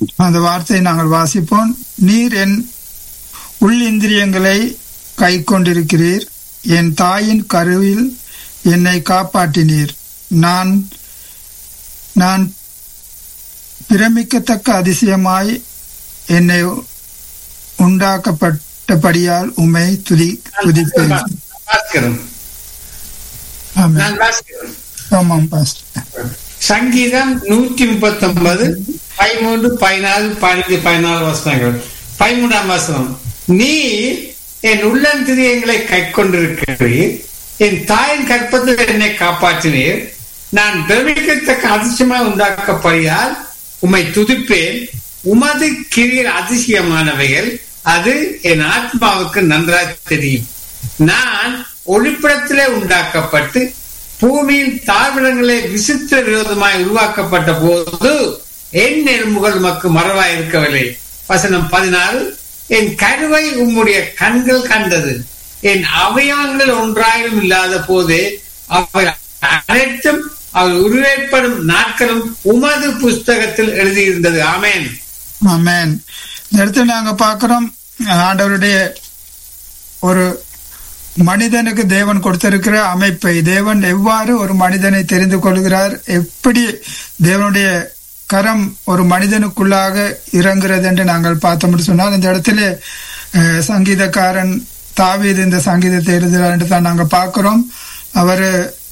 அந்த வார்த்தையை நாங்கள் வாசிப்போம் நீர் என் உள் இந்திரியங்களை கை கொண்டிருக்கிறீர் என் தாயின் கருவில் என்னை காப்பாற்றினீர் நான் நான் பிரமிக்கத்தக்க அதிசயமாய் என்னை உண்டாக்கப்பட்டபடியால் உமை துதி துதிப்பேன் வாசிக்கிறோம் ஆமென். நான் வாசிக்கிறேன் ஆமாம் பாஸ்டர் சங்கீதம் நூற்றி முப்பத்தி ஒன்பது பதிமூன்று பதினாலு பதினஞ்சு பதினாலு வசனங்கள் பதிமூன்றாம் வசனம் நீ என் உள்ளந்திரியங்களை கை கொண்டிருக்கிறீர் என் தாயின் கற்பத்தில் என்னை காப்பாற்றினீர் நான் பிரமிக்கத்தக்க அதிசயமாய் உண்டாக்கப்படியால் உம்மை துதிப்பேன் உமது கிரியர் அதிசயமானவைகள் அது என் ஆத்மாவுக்கு நன்றாய் தெரியும் நான் ஒளிப்படத்திலே உண்டாக்கப்பட்டு பூமியின் தாழ்விடங்களே விசித்திர விரோதமாய் உருவாக்கப்பட்ட போது என் எலும்புகள் மக்கு மறவாய் இருக்கவில்லை வசனம் பதினாறு என் கருவை உம்முடைய கண்கள் கண்டது என் அவயவங்கள் ஒன்றாயிரம் இல்லாத போதே அவை அனைத்தும் அவர் உருவேற்படும் நாட்களும் உமது புஸ்தகத்தில் எழுதியிருந்தது ஆமேன் ஆமென் இந்த இடத்துல நாங்க பார்க்கிறோம் ஆண்டவருடைய ஒரு மனிதனுக்கு தேவன் கொடுத்திருக்கிற அமைப்பை தேவன் எவ்வாறு ஒரு மனிதனை தெரிந்து கொள்கிறார் எப்படி தேவனுடைய கரம் ஒரு மனிதனுக்குள்ளாக இறங்குகிறது என்று நாங்கள் பார்த்தோம்னு சொன்னால் இந்த இடத்துல அஹ், சங்கீதக்காரன் தாவீது இந்த சங்கீதத்தை எழுதுகிறார் என்று தான் நாங்கள் பார்க்கிறோம் அவர்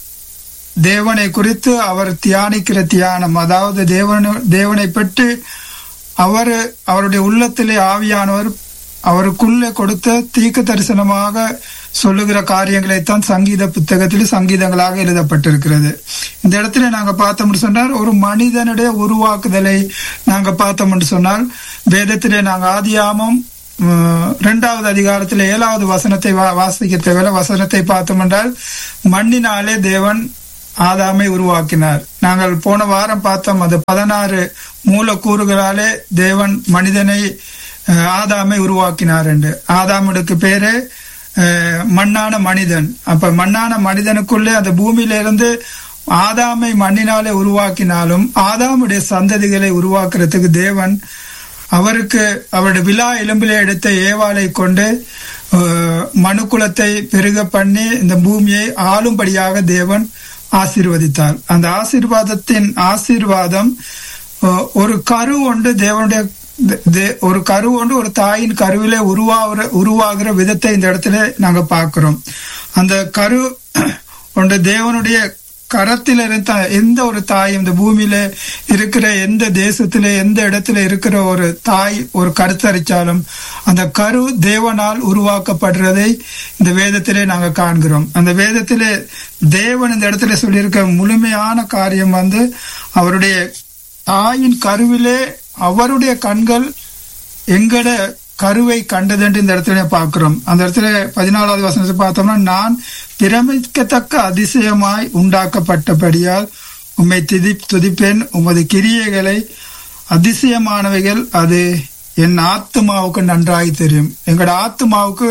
தேவனை குறித்து அவர் தியானிக்கிற தியானம் அதாவது தேவன தேவனை பற்றி அவர் அவருடைய உள்ளத்திலே ஆவியானவர் அவருக்குள்ளே கொடுத்த தீர்க்க தரிசனமாக சொல்லுகிற காரியங்களைத்தான் சங்கீத புத்தகத்தில் சங்கீதங்களாக எழுதப்பட்டிருக்கிறது இந்த இடத்துல நாங்க பார்த்தோம்னு சொன்னால் ஒரு மனிதனுடைய உருவாக்குதலை நாங்க பார்த்தோம்னு சொன்னால் வேதத்திலே நாங்க ஆதியாமம் உம், இரண்டாவது அதிகாரத்தில் ஏழாவது வசனத்தை வா- வாசிக்க தேவையில்ல வசனத்தை பார்த்தோம் என்றால் மண்ணினாலே தேவன் ஆதாமை உருவாக்கினார் நாங்கள் போன வாரம் பார்த்தோம் அது பதினாறு மூலக்கூறுகளாலே தேவன் மனிதனை அஹ், ஆதாமை உருவாக்கினார் என்று ஆதாமுக்கு பேரு அஹ், மண்ணான மனிதன் அப்ப மண்ணான மனிதனுக்குள்ளே அந்த பூமியிலிருந்து ஆதாமை மண்ணினாலே உருவாக்கினாலும் ஆதாமுடைய சந்ததிகளை உருவாக்குறதுக்கு தேவன் அவருக்கு அவருடைய விழா எலும்பிலே எடுத்த ஏவாளை கொண்டு அஹ், மனுக்குலத்தை பெருக பண்ணி இந்த பூமியை ஆளும்படியாக தேவன் ஆசீர்வதித்தார் அந்த ஆசீர்வாதத்தின் ஆசீர்வாதம் அஹ், ஒரு கரு ஒன்று தேவனுடைய தே- தே- ஒரு கரு ஒன்று ஒரு தாயின் கருவிலே உருவாகிற உருவாகிற விதத்தை இந்த இடத்துல நாங்க பார்க்கிறோம் அந்த கரு ஒன்று தேவனுடைய கரத்தில் இருந்த எந்த ஒரு தாய் இந்த பூமியில இருக்கிற எந்த தேசத்தில எந்த இடத்துல இருக்கிற ஒரு தாய் ஒரு கருத்தரிச்சாலும் அந்த கரு தேவனால் உருவாக்கப்படுறதை இந்த வேதத்திலே நாங்க காண்கிறோம் அந்த வேதத்திலே தேவன் இந்த இடத்துல சொல்லியிருக்க முழுமையான காரியம் வந்து அவருடைய தாயின் கருவிலே அவருடைய கண்கள் எங்கட கருவை கண்டதென்று இந்த இடத்துல பார்க்கிறோம் அந்த இடத்துல பதினாலாவது வசனத்தை பார்த்தோம்னா நான் பிரமிக்கத்தக்க அதிசயமாய் உண்டாக்கப்பட்டபடியால் உம்மை திதி துதிப்பேன் உமது கிரியைகளை அதிசயமானவைகள் அது என் ஆத்மாவுக்கு நன்றாய் தெரியும் எங்களோட ஆத்மாவுக்கு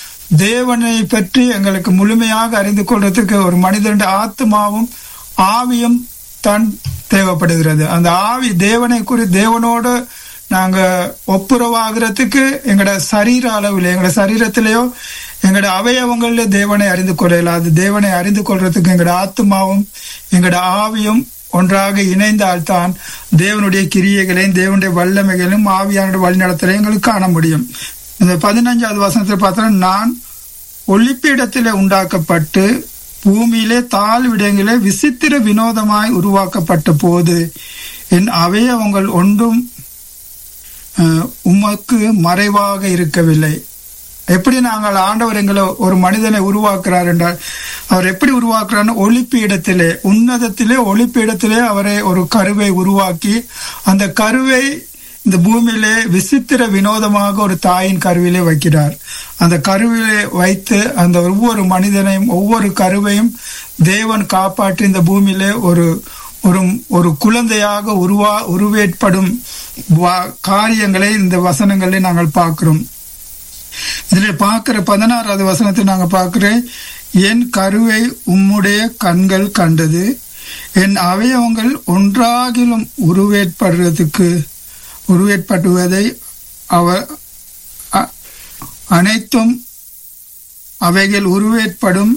தேவனை பற்றி எங்களுக்கு முழுமையாக அறிந்து கொள்றதுக்கு ஒரு மனிதனுடைய ஆத்மாவும் ஆவியும் தான் தேவைப்படுகிறது அந்த ஆவி தேவனை குறி தேவனோடு நாங்க ஒப்புரவாகிறதுக்கு எங்களோட சரீர அளவில் எங்களோட சரீரத்திலேயோ எங்களோட அவயவங்கள்ல தேவனை அறிந்து கொள்ளலாம் அது தேவனை அறிந்து கொள்றதுக்கு எங்களோட ஆத்மாவும் எங்களோட ஆவியும் ஒன்றாக இணைந்தால்தான் தேவனுடைய கிரியைகளையும் தேவனுடைய வல்லமைகளையும் ஆவியானுடைய வழிநடத்தலையும் எங்களுக்கு காண முடியும் இந்த பதினஞ்சாவது வசனத்தில் பார்த்தோம்னா நான் ஒளிப்பிடத்திலே உண்டாக்கப்பட்டு பூமியிலே தாழ்விடங்களே விசித்திர வினோதமாய் உருவாக்கப்பட்ட போது என் அவயவங்கள் ஒன்றும் அஹ், உமக்கு மறைவாக இருக்கவில்லை எப்படி நாங்கள் ஆண்டவர் எங்களை ஒரு மனிதனை உருவாக்குறார் என்றால் அவர் எப்படி உருவாக்குறாருன்னு ஒளிப்பீடத்திலே உன்னதத்திலே ஒளிப்பீடத்திலே அவரை ஒரு கருவை உருவாக்கி அந்த கருவை இந்த பூமியிலே விசித்திர வினோதமாக ஒரு தாயின் கருவிலே வைக்கிறார் அந்த கருவிலே வைத்து அந்த ஒவ்வொரு மனிதனையும் ஒவ்வொரு கருவையும் தேவன் காப்பாற்றி இந்த பூமியிலே ஒரு ஒரு ஒரு குழந்தையாக உருவா உருவேற்படும் வா- காரியங்களை இந்த வசனங்களை நாங்கள் பார்க்கிறோம் இதுல பார்க்கிற பதினாறாவது வசனத்தை நாங்க பார்க்கிறேன் என் கருவை உம்முடைய கண்கள் கண்டது என் அவயவங்கள் ஒன்றாகிலும் உருவேற்படுறதுக்கு உருவேற்படுவதை அவர் அ- அனைத்தும் அவைகள் உருவேற்படும்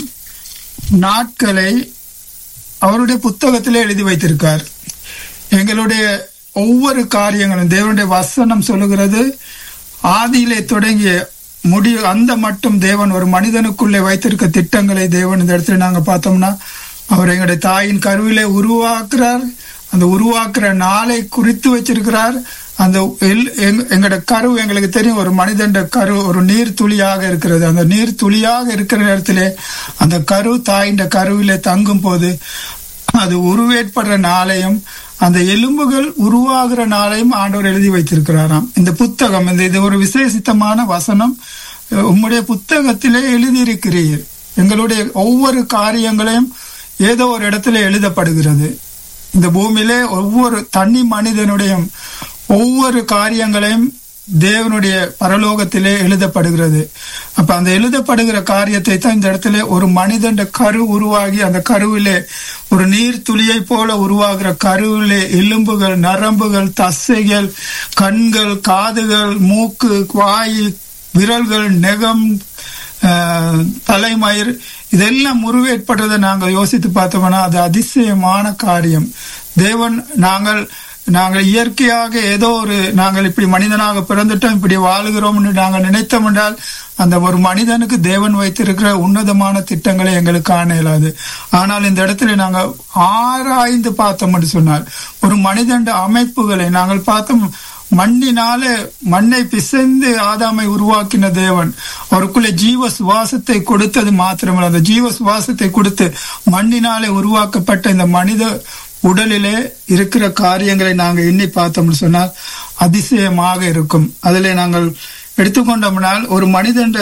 நாட்களை அவருடைய புத்தகத்திலே எழுதி வைத்திருக்கார் எங்களுடைய ஒவ்வொரு காரியங்களும் தேவனுடைய வசனம் சொல்லுகிறது ஆதியிலே தொடங்கிய முடிவு அந்த மட்டும் தேவன் ஒரு மனிதனுக்குள்ளே வைத்திருக்க திட்டங்களை தேவன் இந்த இடத்துல நாங்க பார்த்தோம்னா அவர் எங்களுடைய தாயின் கருவிலே உருவாக்குறார் அந்த உருவாக்குற நாளை குறித்து வச்சிருக்கிறார் அந்த எல்- எங்க- எங்களோட கரு எங்களுக்கு தெரியும் ஒரு மனிதன் கரு ஒரு நீர் துளியாக இருக்கிறது அந்த நீர் துளியாக இருக்கிற இடத்திலே அந்த கரு தாயின் கருவிலே தங்கும் போது அது உருவேற்படுற நாளையும் அந்த எலும்புகள் உருவாகிற நாளையும் ஆண்டவர் எழுதி வைத்திருக்கிறாராம் இந்த புத்தகம் இந்த இது ஒரு விசேஷித்தமான வசனம் அஹ் உம்முடைய புத்தகத்திலே எழுதியிருக்கிறீர் எங்களுடைய ஒவ்வொரு காரியங்களையும் ஏதோ ஒரு இடத்துல எழுதப்படுகிறது இந்த பூமியிலே ஒவ்வொரு தனி மனிதனுடைய ஒவ்வொரு காரியங்களையும் தேவனுடைய பரலோகத்திலே எழுதப்படுகிறது அப்ப அந்த எழுதப்படுகிற காரியத்தை தான் இந்த இடத்துல ஒரு மனிதன் கரு உருவாகி அந்த கருவிலே ஒரு நீர் துளியை போல உருவாகிற கருவிலே எலும்புகள் நரம்புகள் தசைகள் கண்கள் காதுகள் மூக்கு வாய் விரல்கள் நெகம் ஆஹ், தலைமயிர் இதெல்லாம் உருவேற்படுறதை நாங்கள் யோசித்து பார்த்தோம்னா அது அதிசயமான காரியம் தேவன் நாங்கள் நாங்கள் இயற்கையாக ஏதோ ஒரு நாங்கள் இப்படி மனிதனாக பிறந்துட்டோம் இப்படி வாழுகிறோம்னு நாங்கள் நினைத்தோம் என்றால் அந்த ஒரு மனிதனுக்கு தேவன் வைத்திருக்கிற உன்னதமான திட்டங்களை எங்களுக்கு காண இயலாது ஆனால் இந்த இடத்துல நாங்கள் ஆராய்ந்து பார்த்தோம் என்று சொன்னால் ஒரு மனிதன் அமைப்புகளை நாங்கள் பார்த்தோம் மண்ணினால மண்ணை பிசைந்து ஆதாமை உருவாக்கின தேவன் அவருக்குள்ளே ஜீவ சுவாசத்தை கொடுத்தது மாத்திரமல்ல அந்த ஜீவ சுவாசத்தை கொடுத்து மண்ணினாலே உருவாக்கப்பட்ட இந்த மனித உடலிலே இருக்கிற காரியங்களை நாங்கள் எண்ணி பார்த்தோம்னு சொன்னால் அதிசயமாக இருக்கும் அதிலே நாங்கள் எடுத்துக்கொண்டோம்னால் ஒரு மனிதன்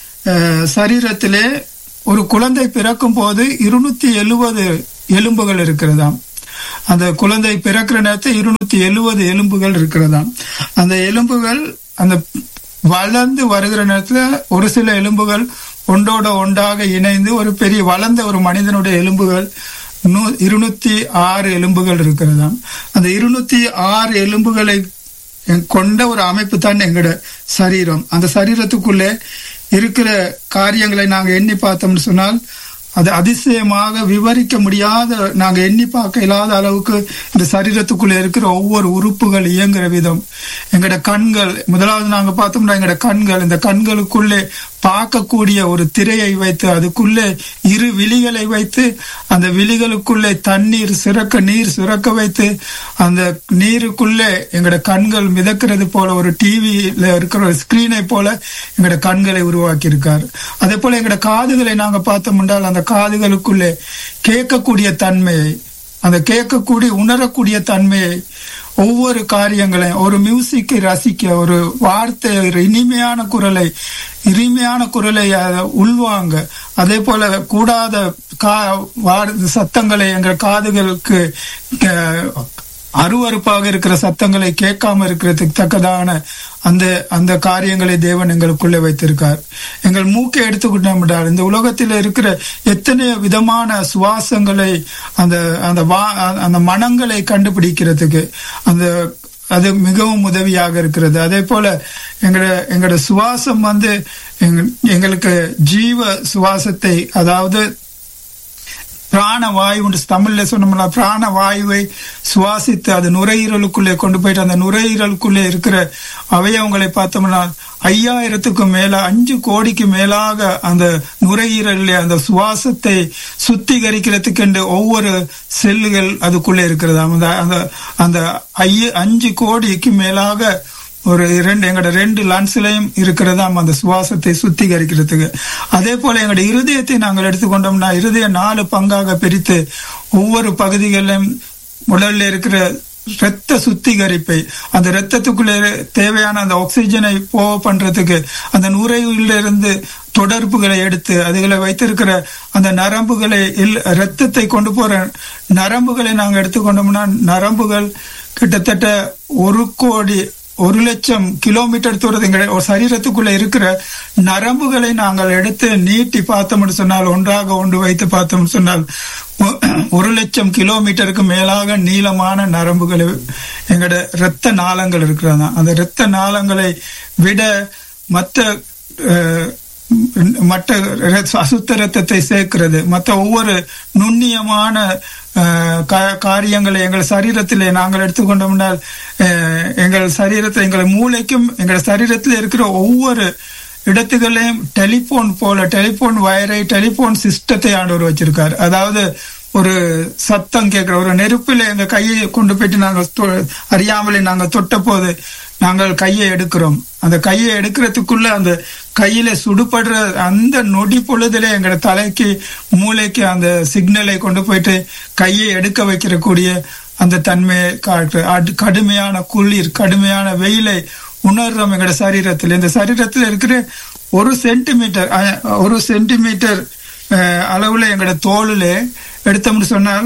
சரீரத்திலே ஒரு குழந்தை பிறக்கும் போது இருநூத்தி எழுபது எலும்புகள் இருக்கிறதாம் அந்த குழந்தை பிறக்கிற நேரத்தில் இருநூத்தி எழுபது எலும்புகள் இருக்கிறதாம் அந்த எலும்புகள் அந்த வளர்ந்து வருகிற நேரத்துல ஒரு சில எலும்புகள் ஒன்றோட ஒன்றாக இணைந்து ஒரு பெரிய வளர்ந்த ஒரு மனிதனுடைய எலும்புகள் நூ- இருநூத்தி ஆறு எலும்புகள் இருக்கிறதாம் அந்த இருநூத்தி ஆறு எலும்புகளை கொண்ட ஒரு அமைப்பு தான் எங்களோட சரீரம் அந்த சரீரத்துக்குள்ளே இருக்கிற காரியங்களை நாங்க எண்ணி பார்த்தோம்னு சொன்னால் அது அதிசயமாக விவரிக்க முடியாத நாங்க எண்ணி பார்க்க இல்லாத அளவுக்கு இந்த சரீரத்துக்குள்ள இருக்கிற ஒவ்வொரு உறுப்புகள் இயங்குற விதம் எங்கட கண்கள் முதலாவது நாங்க பார்த்தோம்னா எங்கட கண்கள் இந்த கண்களுக்குள்ளே பார்க்கக்கூடிய ஒரு திரையை வைத்து அதுக்குள்ளே இரு விழிகளை வைத்து அந்த விழிகளுக்குள்ளே தண்ணீர் சுரக்க நீர் சுரக்க வைத்து அந்த நீருக்குள்ளே எங்கட கண்கள் மிதக்கிறது போல ஒரு டிவியில இருக்கிற ஒரு ஸ்கிரீனை போல எங்கட கண்களை உருவாக்கி இருக்கார் அதே போல எங்கட காதுகளை நாங்க பார்த்தோம் என்றால் அந்த காதுகளுக்குள்ளே கேட்கக்கூடிய தன்மையை அந்த கேட்கக்கூடிய உணரக்கூடிய தன்மையை ஒவ்வொரு காரியங்களையும் ஒரு மியூசிக்கை ரசிக்க ஒரு வார்த்தை ஒரு இனிமையான குரலை இனிமையான குரலை அஹ், உள்வாங்க அதே போல கூடாத கா வார் சத்தங்களை எங்கள் காதுகளுக்கு அஹ், அருவருப்பாக இருக்கிற சத்தங்களை கேட்காம இருக்கிறதுக்கு தக்கதான அந்த அந்த காரியங்களை தேவன் எங்களுக்குள்ளே வைத்திருக்கார் எங்கள் மூக்கை எடுத்துக்கிட்டோம் என்றால் இந்த உலகத்தில் இருக்கிற எத்தனையோ விதமான சுவாசங்களை அந்த அந்த வா அந்த மனங்களை கண்டுபிடிக்கிறதுக்கு அந்த அது மிகவும் உதவியாக இருக்கிறது அதே போல எங்களோட எங்களோட சுவாசம் வந்து எங்க- எங்களுக்கு ஜீவ சுவாசத்தை அதாவது பிராண வாயு தமிழ்ல சொன்னோம்னா பிராண வாயுவை சுவாசித்து அது நுரையீரலுக்குள்ளே கொண்டு போயிட்டு அந்த நுரையீரலுக்குள்ளே இருக்கிற அவயவங்களை பார்த்தோம்னா ஐயாயிரத்துக்கும் மேல அஞ்சு கோடிக்கு மேலாக அந்த நுரையீரலில் அந்த சுவாசத்தை சுத்திகரிக்கிறதுக்கு என்று ஒவ்வொரு செல்லுகள் அதுக்குள்ளே இருக்கிறது அந்த அந்த அந்த ஐய அஞ்சு கோடிக்கு மேலாக ஒரு ரெண்டு எங்களோட ரெண்டு லன்ஸ்லயும் இருக்கிறதாம் அந்த சுவாசத்தை சுத்திகரிக்கிறதுக்கு அதே போல எங்களோட இருதயத்தை நாங்கள் எடுத்துக்கொண்டோம்னா இருதயம் நாலு பங்காக பிரித்து ஒவ்வொரு பகுதிகளிலும் உடல்ல இருக்கிற இரத்த சுத்திகரிப்பை அந்த இரத்தத்துக்குள்ளே தேவையான அந்த ஆக்சிஜனை போக பண்றதுக்கு அந்த நுரையில இருந்து தொடர்புகளை எடுத்து அதுகளை வைத்திருக்கிற அந்த நரம்புகளை இல்- இரத்தத்தை கொண்டு போற நரம்புகளை நாங்க எடுத்துக்கொண்டோம்னா நரம்புகள் கிட்டத்தட்ட ஒரு கோடி ஒரு லட்சம் கிலோமீட்டர் தூரத்து எங்க ஒரு சரீரத்துக்குள்ள இருக்கிற நரம்புகளை நாங்கள் எடுத்து நீட்டி பார்த்தோம்னு சொன்னால் ஒன்றாக ஒன்று வைத்து பார்த்தோம்னு சொன்னால் ஒ- ஒரு லட்சம் கிலோமீட்டருக்கு மேலாக நீளமான நரம்புகளை எங்களோட இரத்த நாளங்கள் இருக்கிறதா அந்த இரத்த நாளங்களை விட மற்ற அஹ், மற்ற ரத்த- அசுத்த ரத்தத்தை சேர்க்கிறது மற்ற ஒவ்வொரு நுண்ணியமான அஹ், கா- காரியங்களை எங்கள் சரீரத்திலே நாங்கள் எடுத்துக்கொண்டோம்னால் அஹ், எங்கள் சரீரத்தை எங்கள் மூளைக்கும் எங்கள் சரீரத்தில் இருக்கிற ஒவ்வொரு இடத்துகளையும் டெலிபோன் போல டெலிபோன் வயரை டெலிபோன் சிஸ்டத்தை ஆண்டவர் வச்சிருக்காரு அதாவது ஒரு சத்தம் கேட்கிற ஒரு நெருப்பில் எங்க கையை கொண்டு போயிட்டு நாங்கள் தொ- அறியாமலே நாங்க தொட்ட போது நாங்கள் கையை எடுக்கிறோம் அந்த கையை எடுக்கிறதுக்குள்ள அந்த கையில சுடுபடுற அந்த நொடி பொழுதுல எங்க தலைக்கு மூளைக்கு அந்த சிக்னலை கொண்டு போயிட்டு கையை எடுக்க வைக்கிற கூடிய அந்த தன்மையை காட்டு அடு- கடுமையான குளிர் கடுமையான வெயிலை உணர்றோம் எங்களோட சரீரத்தில் இந்த சரீரத்தில் இருக்கிற ஒரு சென்டிமீட்டர் அஹ், ஒரு சென்டிமீட்டர் அஹ், அளவுல எங்களோட தோலுல எடுத்தோம்னு சொன்னால்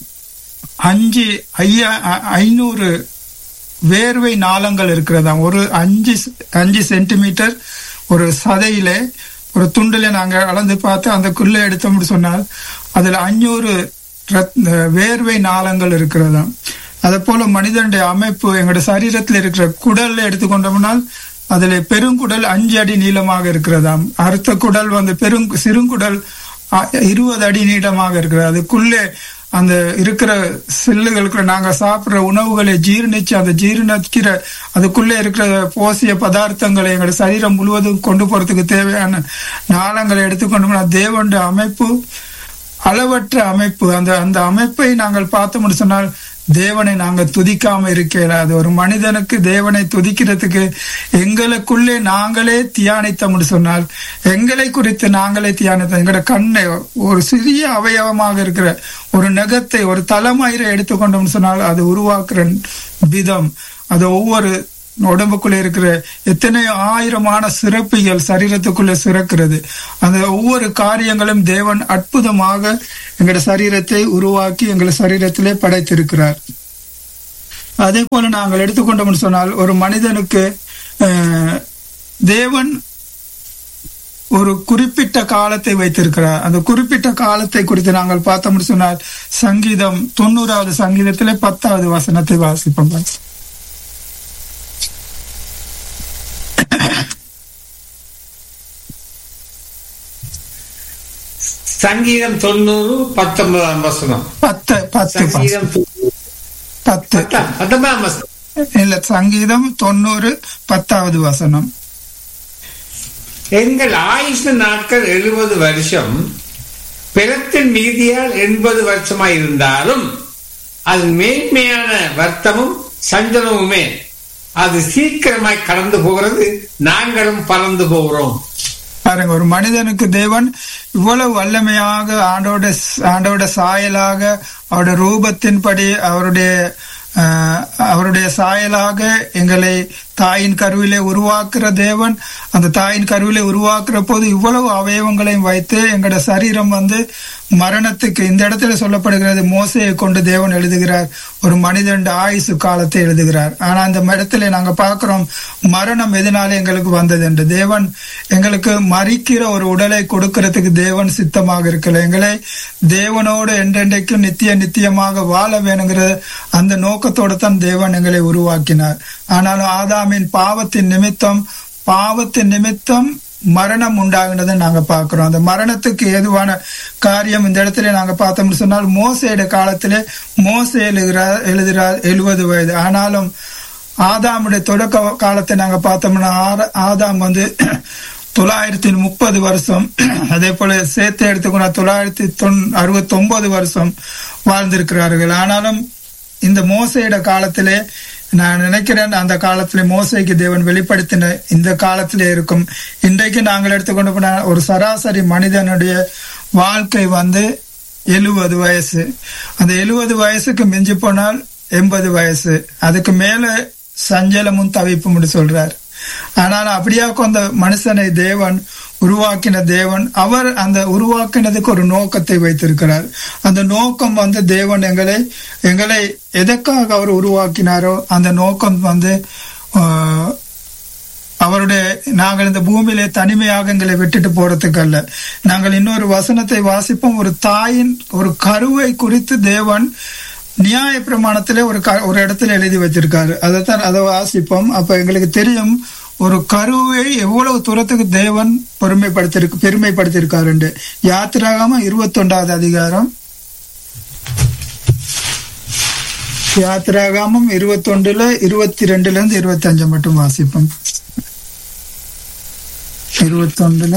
அஞ்சு ஐயா அ- ஐநூறு வேர்வை நாளங்கள் இருக்கிறதாம் ஒரு அஞ்சு அஞ்சு சென்டிமீட்டர் ஒரு சதையில ஒரு துண்டுல நாங்க அளந்து பார்த்து அந்த குள்ள எடுத்தோம்னு சொன்னால் அதுல அஞ்சூறு ரத்- வேர்வை நாளங்கள் இருக்கிறதாம் அதே போல மனிதனுடைய அமைப்பு எங்களோட சரீரத்தில் இருக்கிற குடல்ல எடுத்துக்கொண்டோம்னால் அதுல பெருங்குடல் அஞ்சு அடி நீளமாக இருக்கிறதாம் அடுத்த குடல் வந்து பெரும் சிறுங்குடல் அ- இருபது அடி நீளமாக இருக்கிறது அதுக்குள்ளே அந்த இருக்கிற செல்லுகளுக்கு நாங்க சாப்பிடுற உணவுகளை ஜீரணிச்சு அந்த ஜீரணிக்கிற அதுக்குள்ளே இருக்கிற போசிய பதார்த்தங்களை எங்களோட சரீரம் முழுவதும் கொண்டு போறதுக்கு தேவையான நாளங்களை எடுத்துக்கொண்டோம்னா தேவனுடைய அமைப்பு அளவற்ற அமைப்பு அந்த அந்த அமைப்பை நாங்கள் பார்த்தோம்னு சொன்னால் தேவனை நாங்க துதிக்காம இருக்கல அது ஒரு மனிதனுக்கு தேவனை துதிக்கிறதுக்கு எங்களுக்குள்ளே நாங்களே தியானித்தோம்னு சொன்னால் எங்களை குறித்து நாங்களே தியானித்தோம் எங்களோட கண்ணை ஒரு சிறிய அவயவமாக இருக்கிற ஒரு நகத்தை ஒரு தலைமயிரை எடுத்துக்கொண்டோம்னு சொன்னால் அது உருவாக்குற விதம் அது ஒவ்வொரு உடம்புக்குள்ள இருக்கிற எத்தனையோ ஆயிரமான சிறப்பிகள் சரீரத்துக்குள்ள சிறக்கிறது அந்த ஒவ்வொரு காரியங்களும் தேவன் அற்புதமாக எங்களோட சரீரத்தை உருவாக்கி எங்கள் சரீரத்திலே படைத்திருக்கிறார் அதே போல நாங்கள் எடுத்துக்கொண்டோம்னு சொன்னால் ஒரு மனிதனுக்கு அஹ், தேவன் ஒரு குறிப்பிட்ட காலத்தை வைத்திருக்கிறார் அந்த குறிப்பிட்ட காலத்தை குறித்து நாங்கள் பார்த்தோம்னு சொன்னால் சங்கீதம் தொண்ணூறாவது சங்கீதத்திலே பத்தாவது வசனத்தை வாசிப்போம் சங்கீதம் தொண்ணூறு பத்தொன்பதாம் வசனம் பத்து பத்து சங்கீதம் தொண்ணூறு, பத்து பத்தாம், பத்தொன்பதாம் வசனம் இல்ல சங்கீதம் தொண்ணூறு பத்தாவது வசனம் எங்கள் ஆயுஷ நாட்கள் எழுபது வருஷம் பிறத்தின் மீதியால் எண்பது வருஷமாய் இருந்தாலும் அது மேன்மையான வர்த்தமும் சஞ்சலமுமே அது சீக்கிரமாய் கடந்து போகிறது நாங்களும் பறந்து போகிறோம் பாருங்க ஒரு மனிதனுக்கு தேவன் இவ்வளவு வல்லமையாக ஆண்டோட ஆண்டோட சாயலாக அவருடைய ரூபத்தின்படி அவருடைய ஆஹ், அவருடைய சாயலாக எங்களை தாயின் கருவிலே உருவாக்குற தேவன் அந்த தாயின் கருவிலே உருவாக்குற போது இவ்வளவு அவயவங்களையும் வைத்து எங்களோட சரீரம் வந்து மரணத்துக்கு இந்த இடத்துல சொல்லப்படுகிறது மோசையை கொண்டு தேவன் எழுதுகிறார் ஒரு மனிதன் ஆயுசு காலத்தை எழுதுகிறார் ஆனா அந்த இடத்துல நாங்க பார்க்கிறோம் மரணம் எதனால எங்களுக்கு வந்தது என்று தேவன் எங்களுக்கு மறிக்கிற ஒரு உடலை கொடுக்கறதுக்கு தேவன் சித்தமாக இருக்கல எங்களை தேவனோடு என்றென்றைக்கும் நித்திய நித்தியமாக வாழ வேணுங்கிற அந்த நோக்கத்தோடு தான் தேவன் எங்களை உருவாக்கினார் ஆனாலும் ஆதாமின் பாவத்தின் நிமித்தம் பாவத்தின் நிமித்தம் மரணம் உண்டாகினதை நாங்க பார்க்கிறோம் அந்த மரணத்துக்கு ஏதுவான காரியம் இந்த இடத்துல நாங்க பார்த்தோம்னு சொன்னால் மோசையோட காலத்திலே மோசை எழுதுகிறார் எழுதுகிறார் எழுபது வயது ஆனாலும் ஆதாமுடைய தொடக்க காலத்தை நாங்க பார்த்தோம்னா ஆர- ஆதாம் வந்து தொள்ளாயிரத்தி முப்பது வருஷம் அதே போல சேர்த்து எடுத்துக்கொண்டா தொள்ளாயிரத்தி தொன் அறுபத்தி ஒன்பது வருஷம் வாழ்ந்திருக்கிறார்கள் ஆனாலும் இந்த மோசையோட காலத்திலே நான் நினைக்கிறேன் அந்த காலத்திலே மோசைக்கு தேவன் வெளிப்படுத்தின இந்த காலத்திலே இருக்கும் இன்றைக்கு நாங்கள் எடுத்துக்கொண்டு போன ஒரு சராசரி மனிதனுடைய வாழ்க்கை வந்து எழுபது வயசு அந்த எழுபது வயசுக்கு மிஞ்சி போனால் எண்பது வயசு அதுக்கு மேல சஞ்சலமும் தவிப்பும் சொல்றார் ஆனால் அப்படியா கொண்ட மனுஷனை தேவன் உருவாக்கின தேவன் அவர் அந்த உருவாக்கினதுக்கு ஒரு நோக்கத்தை வைத்திருக்கிறார் அந்த நோக்கம் வந்து தேவன் எங்களை எங்களை எதற்காக அவர் உருவாக்கினாரோ அந்த நோக்கம் வந்து ஆஹ், அவருடைய நாங்கள் இந்த பூமியிலே தனிமையாக எங்களை விட்டுட்டு போறதுக்கு அல்ல நாங்கள் இன்னொரு வசனத்தை வாசிப்போம் ஒரு தாயின் ஒரு கருவை குறித்து தேவன் நியாய பிரமாணத்திலே ஒரு க- ஒரு இடத்துல எழுதி வச்சிருக்காரு அதைத்தான் அதை வாசிப்போம் அப்ப எங்களுக்கு தெரியும் ஒரு கருவை எவ்வளவு தூரத்துக்கு தேவன் பெருமைப்படுத்திருக்கு பெருமைப்படுத்தியிருக்காருண்டு யாத்திராகம இருபத்தொண்டாவது அதிகாரம் யாத்திராகமம் இருபத்தொண்டுல இருபத்தி ரெண்டுல இருந்து இருபத்தி அஞ்சு மட்டும் வாசிப்போம் இருபத்தொண்டுல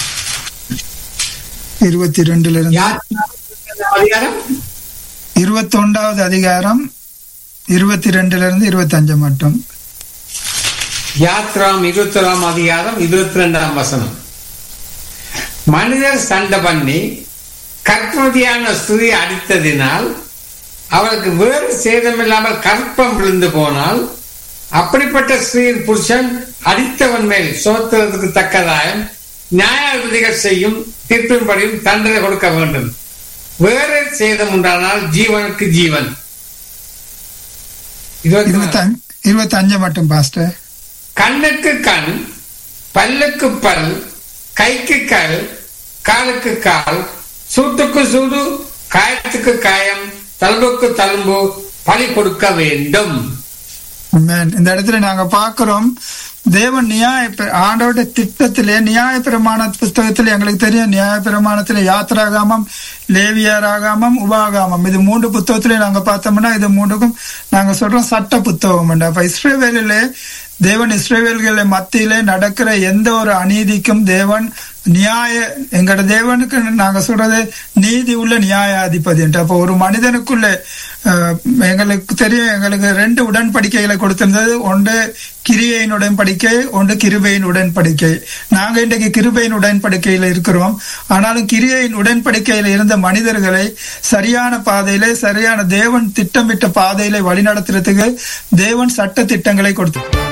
இருபத்தி ரெண்டுல இருந்து அதிகாரம் இருபத்தொண்டாவது அதிகாரம் இருபத்தி ரெண்டுல இருந்து இருபத்தி அஞ்சு மட்டும் யாத்ராம் இருபத்தி அதிகாரம் இருபத்தி ரெண்டாம் வசனம் மனிதர் சண்டை பண்ணி கற்பதியான ஸ்திரீ அடித்ததினால் அவளுக்கு வேறு சேதமில்லாமல் கற்பம் விழுந்து போனால் அப்படிப்பட்ட ஸ்திரீயின் புருஷன் அடித்தவன் மேல் சோத்துறதுக்கு தக்கதாயம் நியாயாதிபதிகள் செய்யும் தீர்ப்பின்படியும் தண்டனை கொடுக்க வேண்டும் வேறு சேதம் உண்டானால் ஜீவனுக்கு ஜீவன் இருபத்தி இருபத்தி அஞ்சு இருபத்தி அஞ்சு மட்டும் பாஸ்டர் கண்ணுக்கு கண் பல்லுக்கு பல் கைக்கு கல் காலுக்கு கால் சூட்டுக்கு சூடு காயத்துக்கு காயம் தழும்புக்கு தழும்பு பழி கொடுக்க வேண்டும் Amen. இந்த இடத்துல நாங்க பார்க்கிறோம் தேவன் நியாய பிர- ஆண்டவருடைய திட்டத்திலே நியாய பிரமாண புஸ்தகத்தில் எங்களுக்கு தெரியும் நியாய பிரமாணத்திலே யாத்திராகாமம் லேவியராகாமம் உபாகாமம் இது மூன்று புத்தகத்திலே நாங்க பார்த்தோம்னா இது மூன்றுக்கும் நாங்க சொல்றோம் சட்ட புத்தகம் அப்ப இஸ்ரேவேலிலே தேவன் இஸ்ரேவேல்களை மத்தியிலே நடக்கிற எந்த ஒரு அநீதிக்கும் தேவன் நியாய எங்கட தேவனுக்கு நாங்க சொல்றது நீதி உள்ள நியாயாதிபதி என்று அப்போ ஒரு மனிதனுக்குள்ள அஹ், எங்களுக்கு தெரியும் எங்களுக்கு ரெண்டு உடன்படிக்கைகளை கொடுத்திருந்தது ஒன்று கிரியையின் உடன்படிக்கை ஒன்று கிருபையின் உடன்படிக்கை நாங்க இன்றைக்கு கிருபையின் உடன்படிக்கையில இருக்கிறோம் ஆனாலும் கிரியையின் உடன்படிக்கையில இருந்த மனிதர்களை சரியான பாதையிலே சரியான தேவன் திட்டமிட்ட பாதையிலே வழிநடத்துறதுக்கு தேவன் சட்ட திட்டங்களை கொடுத்தார்